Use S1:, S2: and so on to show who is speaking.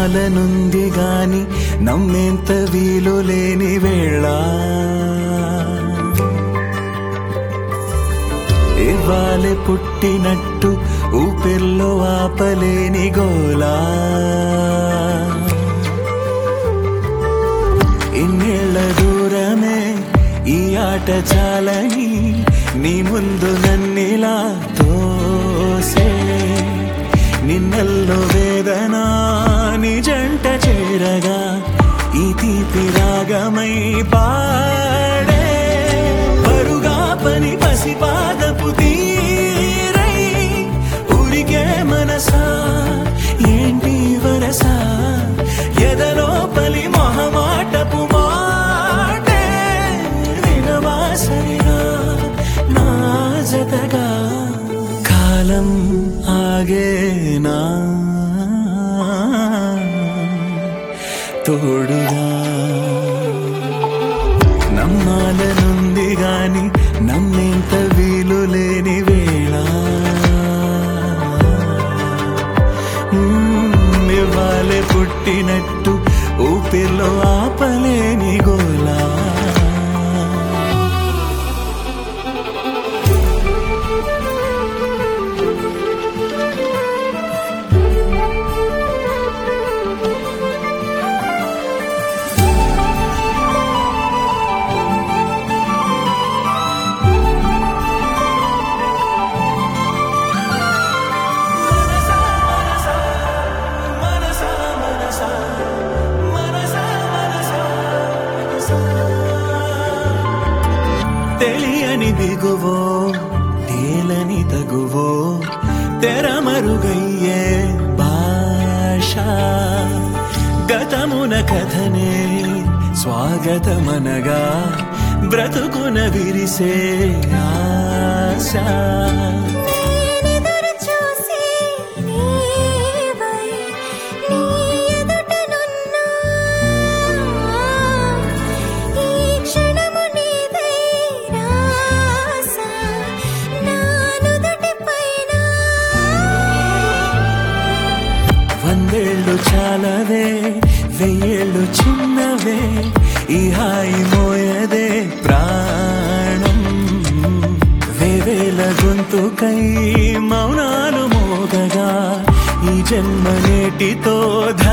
S1: నమ్మాలనుంది గాని నమ్మేంత వీలు లేని వేళ ఇవ్వాలే పుట్టినట్టు ఊపిర్లో ఆపలేని గోలా ఇన్నేళ్ల దూరమే ఈ ఆట చాలని నీ ముందు నన్నిలా తోసే నిన్నల్లో వేదన నీ జంట చేరగా ఈ తీపి రాగమై పాడే పరుగా పని పసిపాదపు తీరై ఉరికే మనసా ఏంటి వరస ఎదలో పలి మొహమాటపు మాటే వినవా సరిగా నా జతగా కాలం ఆగేనా తోడుగా నమ్మాలనుంది గాని నమ్మేంత వీలు లేని వేళ మ్మ్, ఇవ్వాలే పుట్టినట్టు ఊపిర్లో ఆపలేని గోలా తెలియని దిగువో తేలని తగువో తెరమరుగయ్యే భాష గతమున కథనే స్వాగతమనగా బ్రతుకున విరిసే ఆశ
S2: నేనెదురు చూసి నీవై నీ ఎదుటనున్నా ఈ క్షణము నీదై రాస నా నుదుటిపైన
S1: వందేళ్ళు చాలవే వెయ్యేళ్ళు చిన్నవే ఈ హాయి మోయదే ప్రాణం వేవేల గొంతుకై మౌనాలు మోగగా ఈ జన్మ నేటితో